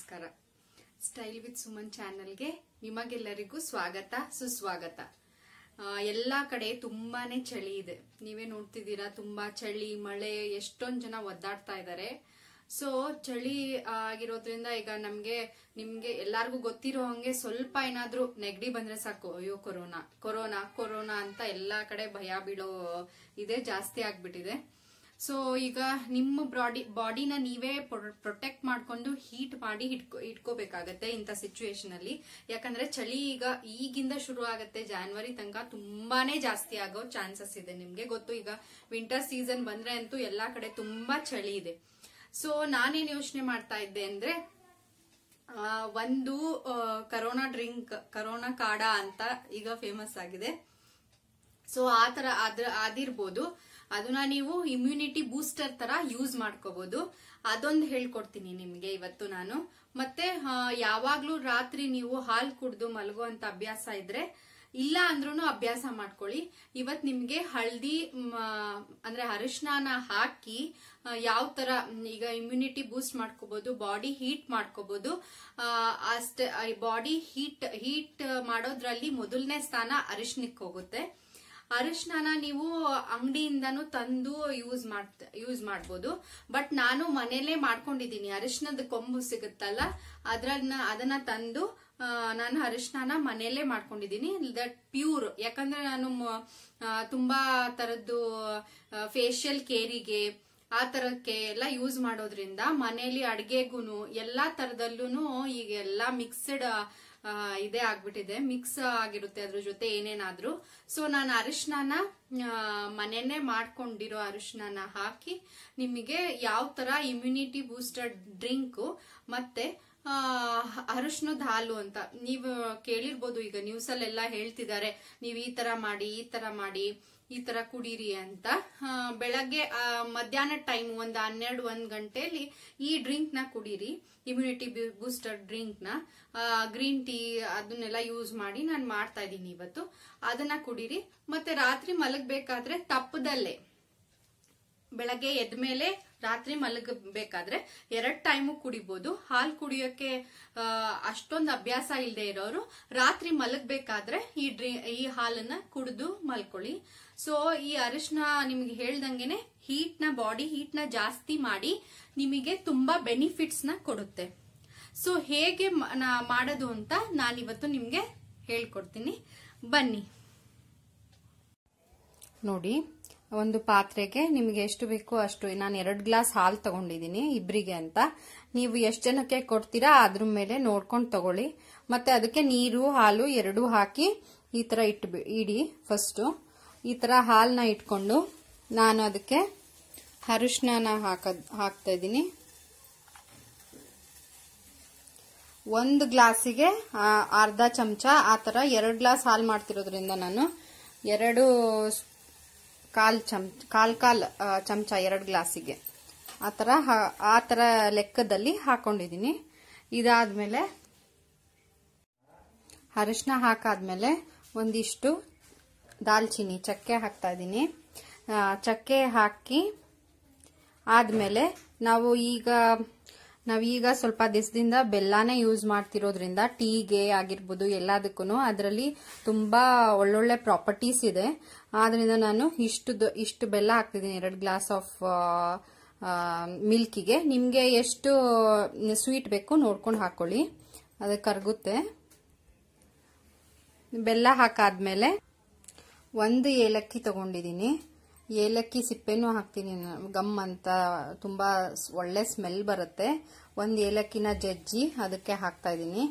ನಮಸ್ಕಾರ style with Suman ಚಾನೆಲ್ಗೆ ನಿಮಗೆಲ್ಲರಿಗೂ ಸ್ವಾಗತ ಸುಸ್ವಾಗತ ಆ, ಎಲ್ಲಾ ಕಡೆ ತುಂಬಾನೇ ಚಳಿ ಇದೆ ನೀವೇ ನೋಡ್ತಿದ್ದೀರಾ ತುಂಬಾ ಚಳಿ ಮಳೆ ಎಷ್ಟೊಂದ್ ಜನ ಒದ್ದಾಡ್ತಾ ಇದ್ದಾರೆ ಸೊ ಚಳಿ ಆಗಿರೋದ್ರಿಂದ ಈಗ ನಮ್ಗೆ ನಿಮ್ಗೆ ಎಲ್ಲಾರ್ಗೂ ಗೊತ್ತಿರೋ ಹಂಗೆ ಸ್ವಲ್ಪ ಏನಾದ್ರೂ ನೆಗಡಿ ಬಂದ್ರೆ ಸಾಕು ಅಯ್ಯೋ ಕೊರೋನಾ ಕೊರೋನಾ ಕೊರೋನಾ ಅಂತ ಎಲ್ಲಾ ಕಡೆ ಭಯ ಬೀಳೋ ಇದೇ ಜಾಸ್ತಿ ಆಗ್ಬಿಟ್ಟಿದೆ ಸೊ ಈಗ ನಿಮ್ಮ ಬಾಡಿ ಬಾಡಿನ ನೀವೇ ಪ್ರೊಟೆಕ್ಟ್ ಮಾಡ್ಕೊಂಡು ಹೀಟ್ ಮಾಡಿ ಇಟ್ಕೋ ಇಟ್ಕೋಬೇಕಾಗತ್ತೆ ಇಂಥ ಸಿಚುವೇಶನ್ ಅಲ್ಲಿ ಯಾಕಂದ್ರೆ ಚಳಿ ಈಗ ಈಗಿಂದ ಶುರು ಆಗತ್ತೆ ಜಾನ್ವರಿ ತನಕ ತುಂಬಾನೇ ಜಾಸ್ತಿ ಆಗೋ ಚಾನ್ಸಸ್ ಇದೆ ನಿಮ್ಗೆ ಗೊತ್ತು ಈಗ ವಿಂಟರ್ ಸೀಸನ್ ಬಂದ್ರೆ ಅಂತೂ ಎಲ್ಲಾ ಕಡೆ ತುಂಬಾ ಚಳಿ ಇದೆ ಸೊ ನಾನೇನ್ ಯೋಚನೆ ಮಾಡ್ತಾ ಇದ್ದೆ ಅಂದ್ರೆ ಆ, ಒಂದು ಆ, ಕರೋನಾ ಡ್ರಿಂಕ್ ಕರೋನಾ ಕಾಡ ಅಂತ ಈಗ ಫೇಮಸ್ ಆಗಿದೆ ಸೊ ಆ ತರ ಅದ್ರ ಅದಿರ್ಬೋದು ಅದನ್ನ ನೀವು ಇಮ್ಯುನಿಟಿ ಬೂಸ್ಟರ್ ತರ ಯೂಸ್ ಮಾಡ್ಕೋಬಹುದು ಅದೊಂದು ಹೇಳ್ಕೊಡ್ತೀನಿ ನಿಮ್ಗೆ ಇವತ್ತು ನಾನು ಮತ್ತೆ ಆ, ಯಾವಾಗ್ಲೂ ರಾತ್ರಿ ನೀವು ಹಾಲ್ ಕುಡ್ದು ಮಲಗುವಂತ ಅಭ್ಯಾಸ ಇದ್ರೆ ಇಲ್ಲ ಅಂದ್ರೂ ಅಭ್ಯಾಸ ಮಾಡ್ಕೊಳ್ಳಿ ಇವತ್ ನಿಮ್ಗೆ ಹಳ್ದಿ ಮ್, ಅಂದ್ರೆ ಅರಿಶಿನ ಹಾಕಿ ಯಾವ ತರ ಮ್, ಈಗ ಇಮ್ಯುನಿಟಿ ಬೂಸ್ಟ್ ಮಾಡ್ಕೋಬಹುದು ಬಾಡಿ ಹೀಟ್ ಮಾಡ್ಕೋಬಹುದು ಅಷ್ಟೇ ಬಾಡಿ ಹೀಟ್ ಹೀಟ್ ಮಾಡೋದ್ರಲ್ಲಿ ಮೊದಲನೇ ಸ್ಥಾನ ಅರಿಶಿನಕ್ಕೆ ಹೋಗುತ್ತೆ ಅರಿಶಿನ ನೀವು ಅಂಗಡಿಯಿಂದನೂ ತಂದು ಯೂಸ್ ಮಾಡ್ ಯೂಸ್ ಮಾಡ್ಬೋದು ಬಟ್ ನಾನು ಮನೇಲೆ ಮಾಡ್ಕೊಂಡಿದ್ದೀನಿ ಅರಿಶಿನದ ಕೊಂಬು ಸಿಗುತ್ತಲ್ಲ ಅದ್ರನ್ನ ಅದನ್ನ ತಂದು ಆ, ನಾನು ಅರಿಶಿನ ಮನೆಯಲ್ಲೇ ಮಾಡ್ಕೊಂಡಿದ್ದೀನಿ ದಟ್ ಪ್ಯೂರ್ ಯಾಕಂದ್ರೆ ನಾನು ಮ- ಆ, ತುಂಬಾ ತರದ್ದು ಫೇಶಿಯಲ್ ಕೇರಿಗೆ ಆ ತರಕ್ಕೆ ಎಲ್ಲ ಯೂಸ್ ಮಾಡೋದ್ರಿಂದ ಮನೆಯಲ್ಲಿ ಅಡ್ಗೆಗೂನು ಎಲ್ಲಾ ತರದಲ್ಲೂ ಈಗ ಎಲ್ಲಾ ಮಿಕ್ಸ್ಡ್ ಇದೇ ಆಗ್ಬಿಟ್ಟಿದೆ ಮಿಕ್ಸ್ ಆಗಿರುತ್ತೆ ಅದ್ರ ಜೊತೆ ಏನೇನಾದ್ರೂ ಸೊ ನಾನು ಅರಿಶಿನ ಮನೆಯನ್ನೇ ಮಾಡ್ಕೊಂಡಿರೋ ಅರಿಶಿನ ಹಾಕಿ ನಿಮಗೆ ಯಾವ ತರ ಇಮ್ಯುನಿಟಿ ಬೂಸ್ಟರ್ ಡ್ರಿಂಕ್ ಮತ್ತೆ ಆ, ಅರಿಶಿನದ ಹಾಲು ಅಂತ ನೀವು ಕೇಳಿರ್ಬೋದು ಈಗ ನ್ಯೂಸ್ ಅಲ್ಲೆಲ್ಲ ಹೇಳ್ತಿದ್ದಾರೆ ನೀವು ಈ ತರ ಮಾಡಿ ಈ ತರ ಮಾಡಿ ಈ ತರ ಕುಡೀರಿ ಅಂತ ಆ, ಬೆಳಗ್ಗೆ ಆ, ಮಧ್ಯಾಹ್ನ ಟೈಮ್ ಒಂದ್ ಹನ್ನೆರಡು ಒಂದ್ ಗಂಟೆಯಲ್ಲಿ ಈ ಡ್ರಿಂಕ್ ನ ಕುಡೀರಿ ಇಮ್ಯುನಿಟಿ ಬೂಸ್ಟರ್ ಡ್ರಿಂಕ್ ನ ಗ್ರೀನ್ ಟೀ ಅದನ್ನೆಲ್ಲ ಯೂಸ್ ಮಾಡಿ ನಾನು ಮಾಡ್ತಾ ಇದ್ದೀನಿ ಇವತ್ತು ಅದನ್ನ ಕುಡೀರಿ ಮತ್ತೆ ರಾತ್ರಿ ಮಲಗ್ಬೇಕಾದ್ರೆ ತಪ್ಪದಲ್ಲೇ ಬೆಳಗ್ಗೆ ಎದ್ದ ಮೇಲೆ ರಾತ್ರಿ ಮಲಗಬೇಕಾದ್ರೆ ಎರಡ್ ಟೈಮು ಕುಡಿಬಹುದು ಹಾಲು ಕುಡಿಯೋಕೆ ಅಷ್ಟೊಂದು ಅಭ್ಯಾಸ ಇಲ್ಲದೆ ಇರೋರು ರಾತ್ರಿ ಮಲಗಬೇಕಾದ್ರೆ ಈ ಡ್ರಿ ಈ ಹಾಲನ್ನ ಕುಡಿದು ಮಲ್ಕೊಳ್ಳಿ ಸೊ ಈ ಅರಿಶಿನ ನಿಮ್ಗೆ ಹೇಳ್ದಂಗೆನೆ ಹೀಟ್ ನ ಬಾಡಿ ಹೀಟ್ ನ ಜಾಸ್ತಿ ಮಾಡಿ ನಿಮಗೆ ತುಂಬಾ ಬೆನಿಫಿಟ್ಸ್ ನ ಕೊಡುತ್ತೆ ಸೊ ಹೇಗೆ ಮ- ನಾ- ಮಾಡೋದು ಅಂತ ನಾನಿವತ್ತು ನಿಮ್ಗೆ ಹೇಳ್ಕೊಡ್ತೀನಿ ಬನ್ನಿ ನೋಡಿ ಒಂದು ಪಾತ್ರೆಗೆ ನಿಮಗೆ ಎಷ್ಟು ಬೇಕೋ ಅಷ್ಟು ನಾನು ಎರಡು ಗ್ಲಾಸ್ ಹಾಲು ತಗೊಂಡಿದ್ದೀನಿ ಇಬ್ರಿಗೆ ಅಂತ ನೀವು ಎಷ್ಟು ಜನಕ್ಕೆ ಕೊಡ್ತೀರಾ ಅದ್ರ ಮೇಲೆ ನೋಡ್ಕೊಂಡು ತಗೊಳ್ಳಿ ಮತ್ತೆ ಅದಕ್ಕೆ ನೀರು ಹಾಲು ಎರಡೂ ಹಾಕಿ ಈ ತರ ಇಟ್ಟು ಇಡಿ ಫಸ್ಟು ಈ ತರ ಹಾಲನ್ನ ಇಟ್ಕೊಂಡು ನಾನು ಅದಕ್ಕೆ ಅರಿಶಿನ ಹಾಕದ್ ಹಾಕ್ತಾ ಇದ್ದೀನಿ ಒಂದು ಗ್ಲಾಸಿಗೆ ಆ, ಅರ್ಧ ಚಮಚ ಆ ಥರ ಎರಡು ಗ್ಲಾಸ್ ಹಾಲು ಮಾಡ್ತಿರೋದ್ರಿಂದ ನಾನು ಎರಡು ಸ್- ಕಾಲ್ ಚಮಚ ಕಾಲ್ ಕಾಲ್ ಆ, ಚಮಚ ಎರಡು ಗ್ಲಾಸಿಗೆ ಆ ಥರ ಹಾ- ಆ ಥರ ಲೆಕ್ಕದಲ್ಲಿ ಹಾಕೊಂಡಿದ್ದೀನಿ ಇದಾದ್ಮೇಲೆ ಅರಿಶಿನ ಹಾಕಾದ್ಮೇಲೆ ಒಂದಿಷ್ಟು ದಾಲ್ಚಿನ್ನಿ ಚಕ್ಕೆ ಹಾಕ್ತಾ ಇದ್ದೀನಿ ಆ, ಚಕ್ಕೆ ಹಾಕಿ ಆದ್ಮೇಲೆ ನಾವು ಈಗ ನಾವೀಗ ಸ್ವಲ್ಪ ದಿವಸದಿಂದ ಬೆಲ್ಲನೇ ಯೂಸ್ ಮಾಡ್ತಿರೋದ್ರಿಂದ ಟೀಗೆ ಆಗಿರ್ಬೋದು ಎಲ್ಲದಕ್ಕೂ ಅದರಲ್ಲಿ ತುಂಬಾ ಒಳ್ಳೊಳ್ಳೆ ಪ್ರಾಪರ್ಟೀಸ್ ಇದೆ ಆದ್ರಿಂದ ನಾನು ಇಷ್ಟು ದ- ಇಷ್ಟು ಬೆಲ್ಲ ಹಾಕ್ತಿದ್ದೀನಿ ಎರಡು ಗ್ಲಾಸ್ ಆಫ್ ಮಿಲ್ಕಿಗೆ ನಿಮಗೆ ಎಷ್ಟು ಸ್ವೀಟ್ ಬೇಕು ನೋಡ್ಕೊಂಡು ಹಾಕೊಳ್ಳಿ ಅದು ಕರಗುತ್ತೆ ಬೆಲ್ಲ ಹಾಕಾದ್ಮೇಲೆ ಒಂದು ಏಲಕ್ಕಿ ತಗೊಂಡಿದ್ದೀನಿ ಏಲಕ್ಕಿ ಸಿಪ್ಪೆನೂ ಹಾಕ್ತೀನಿ ನಾನು. ಗಮ್ ಅಂತ ತುಂಬಾ ಸ್- ಒಳ್ಳೆ ಸ್ಮೆಲ್ ಬರುತ್ತೆ ಒಂದು ಏಲಕ್ಕಿನ ಜಜ್ಜಿ ಅದಕ್ಕೆ ಹಾಕ್ತಾ ಇದ್ದೀನಿ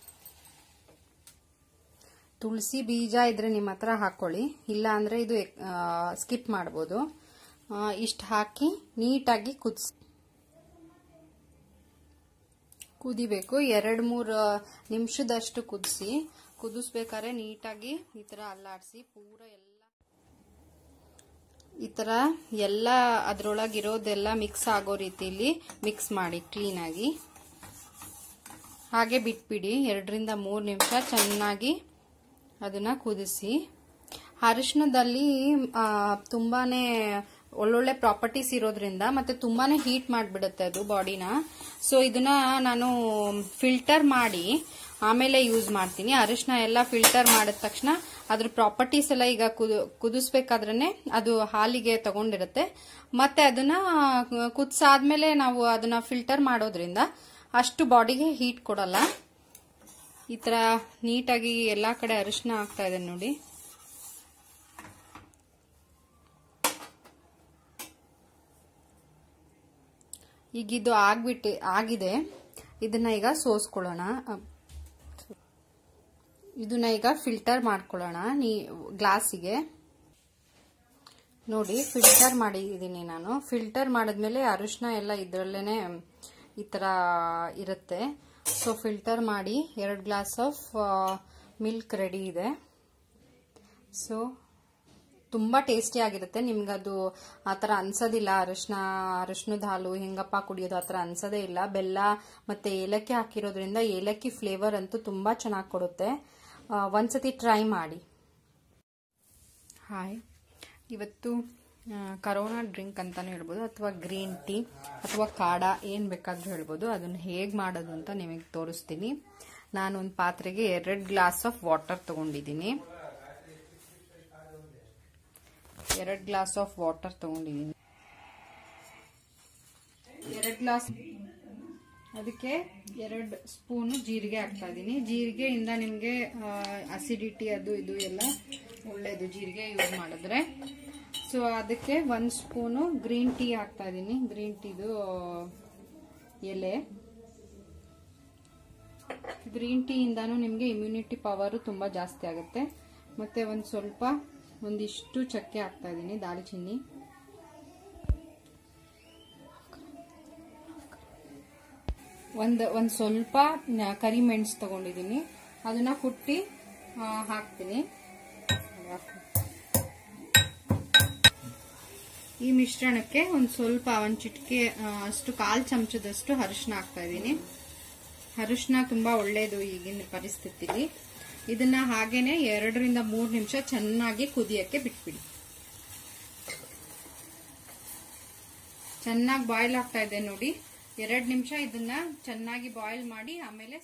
ತುಳಸಿ ಬೀಜ ಇದ್ರೆ ನಿಮ್ಮ ಹತ್ರ ಹಾಕೊಳ್ಳಿ ಇಲ್ಲ ಅಂದ್ರೆ ಇದು ಸ್ಕಿಪ್ ಮಾಡ್ಬೋದು ಇಷ್ಟು ಹಾಕಿ ನೀಟಾಗಿ ಕುದಿಸ್ ಕುದಿಬೇಕು ಎರಡು ಮೂರು ನಿಮಿಷದಷ್ಟು ಕುದಿಸಿ ಕುದಿಸ್ಬೇಕಾದ್ರೆ ನೀಟಾಗಿ ಈ ತರ ಅಲ್ಲಾಡಿಸಿ ಪೂರ ಎಲ್ಲ ಈ ತರ ಎಲ್ಲ ಅದ್ರೊಳಗಿರೋದೆಲ್ಲ ಮಿಕ್ಸ್ ಆಗೋ ರೀತಿಲಿ ಮಿಕ್ಸ್ ಮಾಡಿ ಕ್ಲೀನಾಗಿ ಹಾಗೆ ಬಿಟ್ಬಿಡಿ ಎರಡರಿಂದ ಮೂರು ನಿಮಿಷ ಚೆನ್ನಾಗಿ ಅದನ್ನ ಕುದಿಸಿ ಅರಿಶಿಣದಲ್ಲಿ ಆ, ತುಂಬಾನೇ ಒಳ್ಳೊಳ್ಳೆ ಪ್ರಾಪರ್ಟೀಸ್ ಇರೋದ್ರಿಂದ ಮತ್ತೆ ತುಂಬಾನೇ ಹೀಟ್ ಮಾಡಿಬಿಡುತ್ತೆ ಅದು ಬಾಡಿನ ಸೊ ಇದನ್ನ ನಾನು ಫಿಲ್ಟರ್ ಮಾಡಿ ಆಮೇಲೆ ಯೂಸ್ ಮಾಡ್ತೀನಿ ಅರಿಶಿನ ಎಲ್ಲ ಫಿಲ್ಟರ್ ಮಾಡಿದ ತಕ್ಷಣ ಅದ್ರ ಪ್ರಾಪರ್ಟೀಸ್ ಎಲ್ಲ ಈಗ ಕುದು ಕುದಿಸ್ಬೇಕಾದ್ರೆ ಅದು ಹಾಲಿಗೆ ತಗೊಂಡಿರುತ್ತೆ ಮತ್ತೆ ಅದನ್ನ ಕುದಿಸಾದ್ಮೇಲೆ ನಾವು ಅದನ್ನ ಫಿಲ್ಟರ್ ಮಾಡೋದ್ರಿಂದ ಅಷ್ಟು ಬಾಡಿಗೆ ಹೀಟ್ ಕೊಡಲ್ಲ ಈ ತರ ನೀಟಾಗಿ ಎಲ್ಲಾ ಕಡೆ ಅರಿಶಿನ ಆಗ್ತಾ ಇದೆ ನೋಡಿ ಈಗ ಇದು ಆಗ್ಬಿಟ್ಟು ಆಗಿದೆ ಇದನ್ನ ಈಗ ಸೋಸ್ಕೊಳ್ಳೋಣ ಇದನ್ನ ಈಗ ಫಿಲ್ಟರ್ ಮಾಡ್ಕೊಳ್ಳೋಣ ನೀ ಗ್ಲಾಸಿಗೆ ನೋಡಿ ಫಿಲ್ಟರ್ ಮಾಡಿದ್ದೀನಿ ನಾನು ಫಿಲ್ಟರ್ ಮಾಡಿದ್ಮೇಲೆ ಅರಿಶಿನ ಎಲ್ಲ ಇದರಲ್ಲೇನೆ ಈ ಥರ ಇರುತ್ತೆ ಸೊ ಫಿಲ್ಟರ್ ಮಾಡಿ ಎರಡು ಗ್ಲಾಸ್ ಆಫ್ ಮಿಲ್ಕ್ ರೆಡಿ ಇದೆ ಸೊ ತುಂಬ ಟೇಸ್ಟಿ ಆಗಿರುತ್ತೆ ನಿಮ್ಗದು ಆ ಥರ ಅನ್ಸೋದಿಲ್ಲ ಅರಿಶಿನ ಅರಿಶಿನದ ಹಾಲು ಹೆಂಗಪ್ಪ ಕುಡಿಯೋದು ಆ ಥರ ಅನ್ಸೋದೇ ಇಲ್ಲ ಬೆಲ್ಲ ಮತ್ತೆ ಏಲಕ್ಕಿ ಹಾಕಿರೋದ್ರಿಂದ ಏಲಕ್ಕಿ ಫ್ಲೇವರ್ ಅಂತೂ ತುಂಬ ಚೆನ್ನಾಗಿ ಕೊಡುತ್ತೆ ಒಂದ್ಸತಿ ಟ್ರೈ ಮಾಡಿ ಹಾಯ್ ಇವತ್ತು ಕರೋನಾ ಡ್ರಿಂಕ್ ಅಂತಾನೆ ಹೇಳ್ಬೋದು ಅಥವಾ ಗ್ರೀನ್ ಟೀ ಅಥವಾ ಕಾಡ ಏನು ಬೇಕಾದ್ರೂ ಹೇಳ್ಬೋದು ಅದನ್ನು ಹೇಗೆ ಮಾಡೋದು ಅಂತ ನಿಮಗೆ ತೋರಿಸ್ತೀನಿ ನಾನು ಒಂದು ಪಾತ್ರೆಗೆ ಎರಡು ಗ್ಲಾಸ್ ಆಫ್ ವಾಟರ್ ತಗೊಂಡಿದ್ದೀನಿ ಎರಡು ಗ್ಲಾಸ್ ಆಫ್ ವಾಟರ್ ತಗೊಂಡಿದ್ದೀನಿ ಎರಡು ಗ್ಲಾಸ್ ಅದಕ್ಕೆ ಎರಡು ಸ್ಪೂನು ಜೀರಿಗೆ ಹಾಕ್ತಾ ಇದ್ದೀನಿ ಜೀರಿಗೆಯಿಂದ ನಿಮಗೆ ಅಸಿಡಿಟಿ ಅದು ಇದು ಎಲ್ಲ ಒಳ್ಳೇದು ಜೀರಿಗೆ ಯೂಸ್ ಮಾಡಿದ್ರೆ ಸೊ ಅದಕ್ಕೆ ಒಂದು ಸ್ಪೂನು ಗ್ರೀನ್ ಟೀ ಹಾಕ್ತಾ ಇದ್ದೀನಿ ಗ್ರೀನ್ ಟೀದು ಎಲೆ ಗ್ರೀನ್ ಟೀಯಿಂದಾನು ನಿಮಗೆ ಇಮ್ಯುನಿಟಿ ಪವರು ತುಂಬ ಜಾಸ್ತಿ ಆಗುತ್ತೆ ಮತ್ತೆ ಒಂದು ಸ್ವಲ್ಪ ಒಂದಿಷ್ಟು ಚಕ್ಕೆ ಹಾಕ್ತಾ ಇದ್ದೀನಿ ದಾಲ್ಚಿನ್ನಿ ಒಂದು ಒಂದು ಸ್ವಲ್ಪ ಕರಿಮೆಣಸು ತಗೊಂಡಿದ್ದೀನಿ ಅದನ್ನ ಕುಟ್ಟಿ ಹಾಕ್ತೀನಿ ಈ ಮಿಶ್ರಣಕ್ಕೆ ಒಂದು ಸ್ವಲ್ಪ ಒಂದು ಚಿಟಿಕೆ ಅಷ್ಟು ಕಾಲು ಚಮಚದಷ್ಟು ಅರಿಶಿನ ಹಾಕ್ತಾ ಇದ್ದೀನಿ ಅರಿಶಿನ ತುಂಬಾ ಒಳ್ಳೇದು ಈಗಿನ ಪರಿಸ್ಥಿತಿಲಿ ಇದನ್ನ ಹಾಗೇನೆ ಎರಡರಿಂದ ಮೂರು ನಿಮಿಷ ಚೆನ್ನಾಗಿ ಕುದಿಯಕ್ಕೆ ಬಿಟ್ಬಿಡಿ ಚೆನ್ನಾಗಿ ಬಾಯ್ಲ್ ಆಗ್ತಾ ಇದೆ ನೋಡಿ ಎರಡು ನಿಮಿಷ ಇದನ್ನ ಚೆನ್ನಾಗಿ ಬಾಯ್ಲ್ ಮಾಡಿ ಆಮೇಲೆ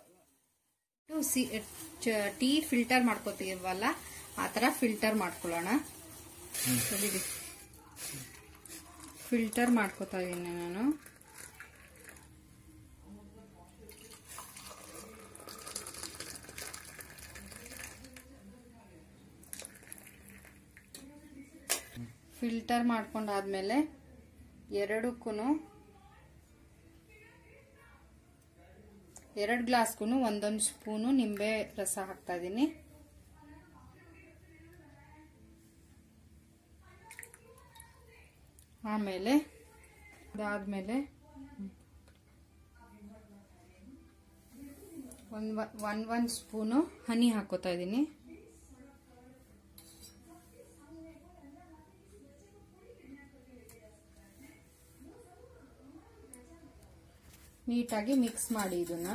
ಟೀ ಫಿಲ್ಟರ್ ಮಾಡ್ಕೋತೀವಲ್ಲ ಆ ತರ ಫಿಲ್ಟರ್ ಮಾಡ್ಕೊಳ್ಳೋಣ ಫಿಲ್ಟರ್ ಮಾಡ್ಕೋತಾ ಇದ್ದೀನಿ ನಾನು ಫಿಲ್ಟರ್ ಮಾಡ್ಕೊಂಡಾದ್ಮೇಲೆ ಎರಡಕ್ಕೂ ಎರಡು ಗ್ಲಾಸ್ಗೂ ಒಂದೊಂದು ಸ್ಪೂನು ನಿಂಬೆ ರಸ ಹಾಕ್ತಾ ಇದ್ದೀನಿ ಆಮೇಲೆ ಅದಾದ್ಮೇಲೆ ಒಂದು ಒನ್ ಒನ್ ಸ್ಪೂನು ಹನಿ ಹಾಕೋತಾ ಇದ್ದೀನಿ ನೀಟಾಗಿ ಮಿಕ್ಸ್ ಮಾಡಿ ಇದನ್ನ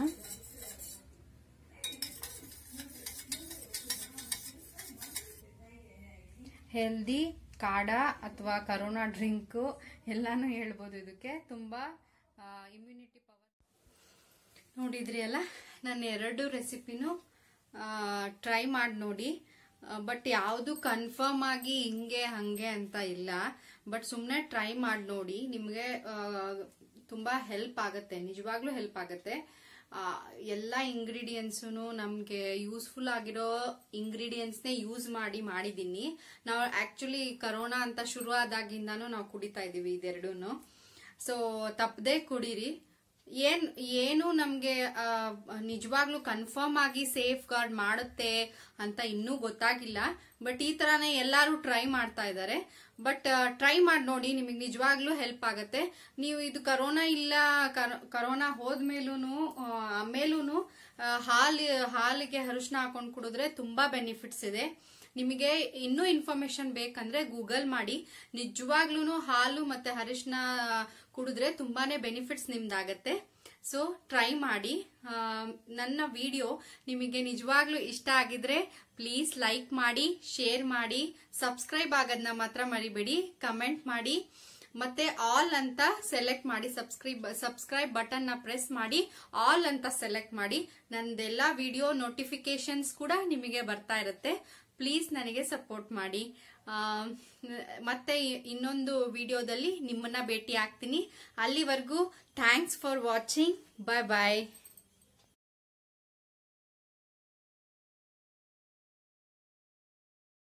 ಹೆಲ್ದಿ ಕಾಡ ಅಥವಾ ಕರೋನಾ ಡ್ರಿಂಕ್ ಎಲ್ಲಾನು ಹೇಳ್ಬೋದು ಇದಕ್ಕೆ ತುಂಬಾ ಇಮ್ಯುನಿಟಿ ಪವರ್ ನೋಡಿದ್ರಿ ಅಲ್ಲ ನಾನು ಎರಡು ರೆಸಿಪಿನೂ ಟ್ರೈ ಮಾಡಿ ನೋಡಿ ಬಟ್ ಯಾವುದು ಕನ್ಫರ್ಮ್ ಆಗಿ ಹಿಂಗೆ ಹಂಗೆ ಅಂತ ಇಲ್ಲ ಬಟ್ ಸುಮ್ಮನೆ ಟ್ರೈ ಮಾಡಿ ನೋಡಿ ನಿಮಗೆ ತುಂಬಾ ಹೆಲ್ಪ್ ಆಗುತ್ತೆ ನಿಜವಾಗ್ಲೂ ಹೆಲ್ಪ್ ಆಗುತ್ತೆ ಎಲ್ಲ ಇಂಗ್ರೀಡಿಯೆಂಟ್ಸು ನಮಗೆ ಯೂಸ್ಫುಲ್ ಆಗಿರೋ ಇಂಗ್ರೀಡಿಯೆಂಟ್ಸ್ನೇ ಯೂಸ್ ಮಾಡಿ ಮಾಡಿದ್ದೀನಿ ನಾವು ಆಕ್ಚುಲಿ ಕರೋನಾ ಅಂತ ಶುರು ಆದಾಗಿಂದಾನು ನಾವು ಕುಡಿತಾ ಇದೀವಿ ಇದೆರಡೂ ಸೊ ತಪ್ಪದೆ ಕುಡೀರಿ ಏನ್ ಏನು ನಮ್ಗೆ ನಿಜವಾಗ್ಲೂ ಕನ್ಫರ್ಮ್ ಆಗಿ ಸೇಫ್ ಗಾರ್ಡ್ ಮಾಡುತ್ತೆ ಅಂತ ಇನ್ನೂ ಗೊತ್ತಾಗಿಲ್ಲ ಬಟ್ ಈ ತರಾನೇ ಎಲ್ಲಾರು ಟ್ರೈ ಮಾಡ್ತಾ ಇದ್ದಾರೆ ಬಟ್ ಟ್ರೈ ಮಾಡಿ ನೋಡಿ ನಿಮಗೆ ನಿಜವಾಗ್ಲೂ ಹೆಲ್ಪ್ ಆಗುತ್ತೆ ನೀವು ಇದು ಕರೋನಾ ಇಲ್ಲ ಕರೋನಾ ಹೋದ್ಮೇಲೂ ಆಮೇಲೂ ಹಾಲು ಹಾಲಿಗೆ ಅರಿಶಿನ ಹಾಕೊಂಡು ಕುಡಿದ್ರೆ ತುಂಬಾ ಬೆನಿಫಿಟ್ಸ್ ಇದೆ ನಿಮಗೆ ಇನ್ನೂ ಇನ್ಫಾರ್ಮೇಶನ್ ಬೇಕಂದ್ರೆ ಗೂಗಲ್ ಮಾಡಿ ನಿಜವಾಗ್ಲೂ ಹಾಲು ಮತ್ತೆ ಅರಿಶಿನ ಕುಡಿದ್ರೆ ತುಂಬಾನೇ ಬೆನಿಫಿಟ್ಸ್ ನಿಮ್ದಾಗತ್ತೆ ಸೊ ಟ್ರೈ ಮಾಡಿ ಆ, ನನ್ನ ವಿಡಿಯೋ ನಿಮಗೆ ನಿಜವಾಗ್ಲೂ ಇಷ್ಟ ಆಗಿದ್ರೆ ಪ್ಲೀಸ್ ಲೈಕ್ ಮಾಡಿ ಶೇರ್ ಮಾಡಿ ಸಬ್ಸ್ಕ್ರೈಬ್ ಆಗೋದನ್ನ ಮಾತ್ರ ಮರಿಬೇಡಿ ಕಮೆಂಟ್ ಮಾಡಿ ಮತ್ತೆ ಆಲ್ ಅಂತ ಸೆಲೆಕ್ಟ್ ಮಾಡಿ ಸಬ್ಸ್ಕ್ರೈಬ್ ಸಬ್ಸ್ಕ್ರೈಬ್ ಬಟನ್ ನ ಪ್ರೆಸ್ ಮಾಡಿ ಆಲ್ ಅಂತ ಸೆಲೆಕ್ಟ್ ಮಾಡಿ ನಂದೆಲ್ಲ ವಿಡಿಯೋ ನೋಟಿಫಿಕೇಶನ್ಸ್ ಕೂಡ ನಿಮಗೆ ಬರ್ತಾ ಇರುತ್ತೆ ಪ್ಲೀಸ್ ನನಗೆ ಸಪೋರ್ಟ್ ಮಾಡಿ ಆ, ಮತ್ತೆ ಇನ್ನೊಂದು ವಿಡಿಯೋದಲ್ಲಿ ನಿಮ್ಮನ್ನ ಭೇಟಿ ಆಗ್ತೀನಿ ಅಲ್ಲಿವರೆಗೂ thanks for watching bye bye